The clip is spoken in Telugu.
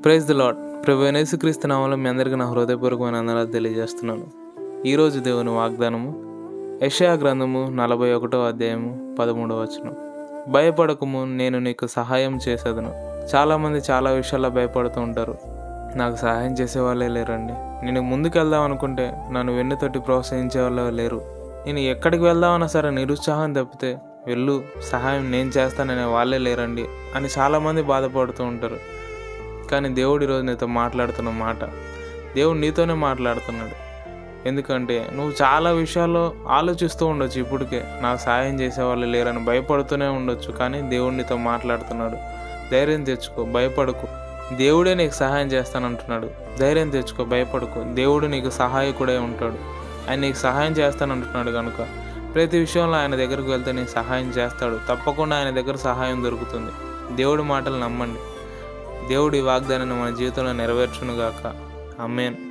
ప్రైజ్ ది లాడ్ ప్రభు యేసుక్రీస్తు నామంలో మీ అందరికీ నా హృదయపూర్వకమైన వందనాలు తెలియజేస్తున్నాను ఈరోజు దేవుని వాగ్దానము యెషయా గ్రంథము నలభై ఒకటో అధ్యాయము పదమూడవ వచనం భయపడకము నేను నీకు సహాయం చేసేదను చాలామంది చాలా విషయాల్లో భయపడుతూ ఉంటారు నాకు సహాయం చేసే వాళ్ళే లేరండి నేను ముందుకు వెళ్దాం అనుకుంటే నన్ను వెన్నుతోటి ప్రోత్సహించే వాళ్ళే లేరు నేను ఎక్కడికి వెళ్దామన్నా సరే నిరుత్సాహం తప్పితే వెళ్ళు సహాయం నేను చేస్తాననే వాళ్ళే లేరండి అని చాలామంది బాధపడుతూ ఉంటారు కానీ దేవుడు ఈరోజు నీతో మాట్లాడుతున్న మాట దేవుడు నీతోనే మాట్లాడుతున్నాడు ఎందుకంటే నువ్వు చాలా విషయాల్లో ఆలోచిస్తూ ఉండొచ్చు ఇప్పటికే నాకు సహాయం చేసేవాళ్ళు లేరని భయపడుతూనే ఉండొచ్చు కానీ దేవుడు నీతో మాట్లాడుతున్నాడు ధైర్యం తెచ్చుకో భయపడకు దేవుడే నీకు సహాయం చేస్తానంటున్నాడు ధైర్యం తెచ్చుకో భయపడకు దేవుడు నీకు సహాయకుడే ఉంటాడు ఆయన నీకు సహాయం చేస్తానంటున్నాడు కనుక ప్రతి విషయంలో ఆయన దగ్గరకు వెళ్తే నీకు సహాయం చేస్తాడు తప్పకుండా ఆయన దగ్గర సహాయం దొరుకుతుంది దేవుడి మాటలు నమ్మండి దేవుడి వాగ్దానాన్ని మన జీవితంలో నెరవేర్చునుగాక అమ్మేన్